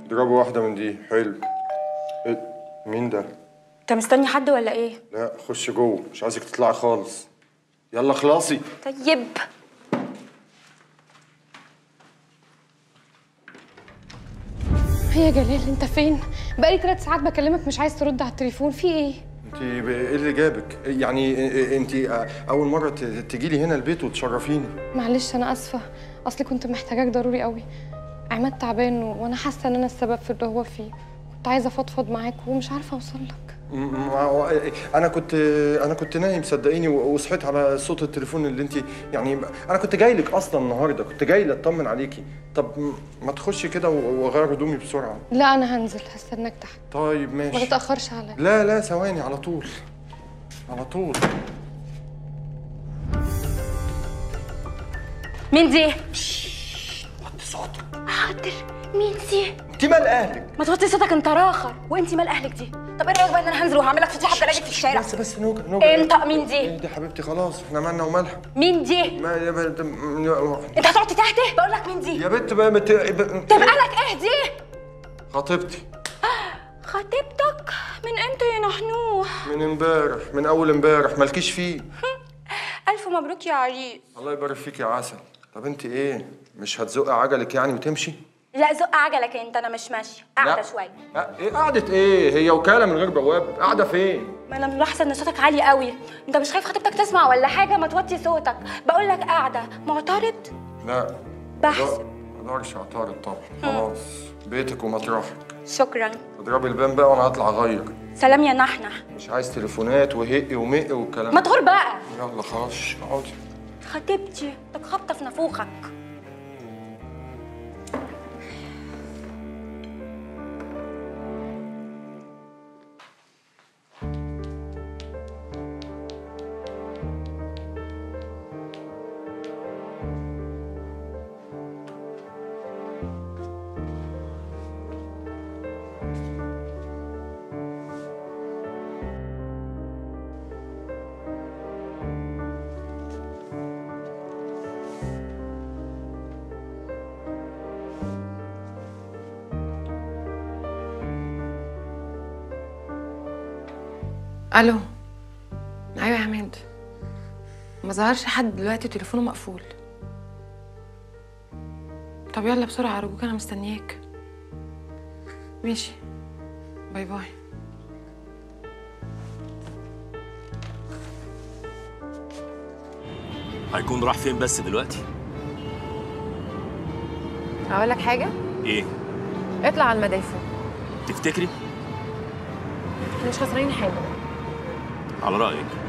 اضربوا واحدة من دي حلو إيه؟ مين ده؟ انت مستني حد ولا ايه لا خش جوه مش عايزك تطلعي خالص يلا خلاصي طيب يا جلال انت فين؟ بقالي ثلاث ساعات بكلمك مش عايز ترد على التليفون في ايه؟ انت ب- ايه اللي جابك؟ يعني إيه- انت اول مرة تجي لي هنا البيت وتشرفيني معلش انا اسفه اصلي كنت محتاجاك ضروري قوي عماد تعبان و- وانا حاسه ان انا السبب في اللي هو فيه كنت عايزه افضفض معاك ومش عارفه اوصل لك م- م- انا كنت انا كنت نايم صدقيني و- وصحيت على صوت التليفون اللي انت يعني انا كنت جاي لك اصلا النهارده كنت جاي اطمن عليكي طب م- ما تخشي كده و- واغير هدومي بسرعه لا انا هنزل هستناك تحت طيب ما ماشي تتاخرش عليا لا لا ثواني على طول على طول مين دي وطي صوتك حاضر مين دي انت مال اهلك ما توطي صوتك انت راخر وانت مال اهلك دي طب ايه رايك بقى ان انا هنزل وهعمل لك فضيحه بلاقيك في الشارع بس بس نوجه نوجه انت مين دي ايه دي حبيبتي خلاص احنا مالنا ومالها مين دي ما يا بنت انت هتقعد تهته بقول لك مين دي يا بنت بقى مت... ب- تبقى لك ايه دي خطيبتي خطيبتك من امتى يا نحنوح من امبارح من اول امبارح مالكيش فيه الف مبروك يا عريس الله يبارك فيك يا عسل طب انت ايه مش هتزق عجلك يعني وتمشي لا زق عجلك انت انا مش ماشيه قاعده لا. شويه لا، ايه قعدة ايه هي وكالة من غير بواب قاعدة فين ما انا ملاحظه ان صوتك عالي قوي انت مش خايف خطيبتك تسمع ولا حاجه ما توطي صوتك بقول لك قاعده معترض لا بحسب. ما اقدرش اعترض طبعا خلاص بيتك ومطرحك شكرا اضربي البان بقى وانا هطلع اغير سلام يا نحنح مش عايز تليفونات وهقي ومقي والكلام ما ده. تغور بقى يلا خلاص اقعدي خطيبتي تك خبطه في نافوخك الو ايوه يا عماد ما ظهرش حد دلوقتي تليفونه مقفول طب يلا بسرعه ارجوك انا مستنياك ماشي باي باي هيكون راح فين بس دلوقتي؟ اقول لك حاجه ايه؟ اطلع على المدافع تفتكري؟ مش خسرانين حاجه على رأيك